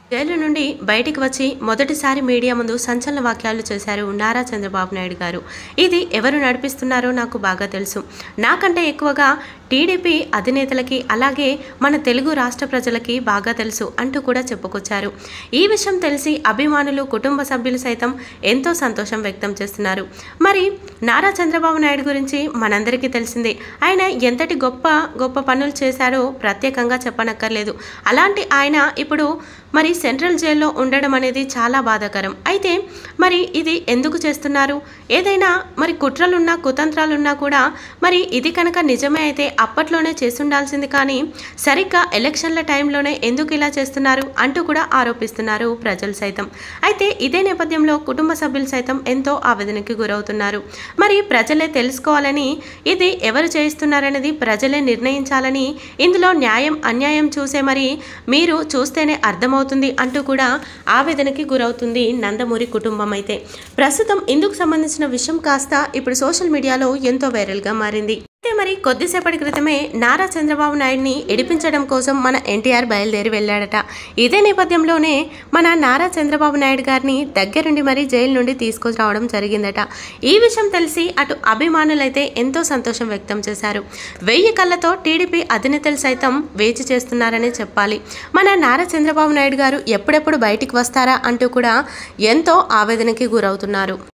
jail నుండి బయటికి వచ్చి మొదటిసారి మీడియా ముందు సంచలన వాక్యాలు చేశారు నారా చంద్రబాబు నాయుడు గారు ఇది ఎవరు నడిపిస్తున్నారో నాకు బాగా తెలుసు నాకంటే ఎక్కువగా టీడీపీ అధినేతలకి అలాగే మన తెలుగు రాష్ట్ర ప్రజలకి బాగా తెలుసు అంటూ కూడా చెప్పుకొచ్చారు ఈ విషయం తెలిసి అభిమానులు కుటుంబ సభ్యులు సైతం ఎంతో సంతోషం వ్యక్తం చేస్తున్నారు మరి నారా చంద్రబాబు నాయుడు గురించి మనందరికీ తెలిసిందే ఆయన ఎంతటి గొప్ప గొప్ప పనులు చేశారో ప్రత్యేకంగా చెప్పనక్కర్లేదు అలాంటి ఆయన ఇప్పుడు మరి సెంట్రల్ జైల్లో ఉండడం అనేది చాలా బాధాకరం అయితే మరి ఇది ఎందుకు చేస్తున్నారు ఏదైనా మరి కుట్రలున్నా కుతంత్రాలున్నా కూడా మరి ఇది కనుక నిజమే అయితే అప్పట్లోనే చేస్తుండాల్సింది కానీ సరిగ్గా ఎలక్షన్ల టైంలోనే ఎందుకు ఇలా చేస్తున్నారు అంటూ కూడా ఆరోపిస్తున్నారు ప్రజలు సైతం అయితే ఇదే నేపథ్యంలో కుటుంబ సభ్యులు సైతం ఎంతో ఆవేదనకి గురవుతున్నారు మరి ప్రజలే తెలుసుకోవాలని ఇది ఎవరు చేయిస్తున్నారనేది ప్రజలే నిర్ణయించాలని ఇందులో న్యాయం అన్యాయం చూసే మరి మీరు చూస్తేనే అర్థమవుతుంది అంటూ కూడా ఆవేదనకి గురవుతుంది నందమూరి కుటుంబం అయితే ప్రస్తుతం ఇందుకు సంబంధించిన విషయం కాస్త ఇప్పుడు సోషల్ మీడియాలో ఎంతో వైరల్గా మారింది అయితే మరి కొద్దిసేపటి క్రితమే నారా చంద్రబాబు నాయుడిని ఎడిపించడం కోసం మన ఎన్టీఆర్ బయలుదేరి వెళ్ళాడట ఇదే నేపథ్యంలోనే మన నారా చంద్రబాబు నాయుడు గారిని దగ్గరుండి మరి జైలు నుండి తీసుకురావడం జరిగిందట ఈ విషయం తెలిసి అటు అభిమానులైతే ఎంతో సంతోషం వ్యక్తం చేశారు వెయ్యి కళ్ళతో టీడీపీ అధినేతలు సైతం వేచి చేస్తున్నారనే చెప్పాలి మన నారా చంద్రబాబు నాయుడు గారు ఎప్పుడెప్పుడు బయటికి వస్తారా అంటూ కూడా ఎంతో ఆవేదనకి గురవుతున్నారు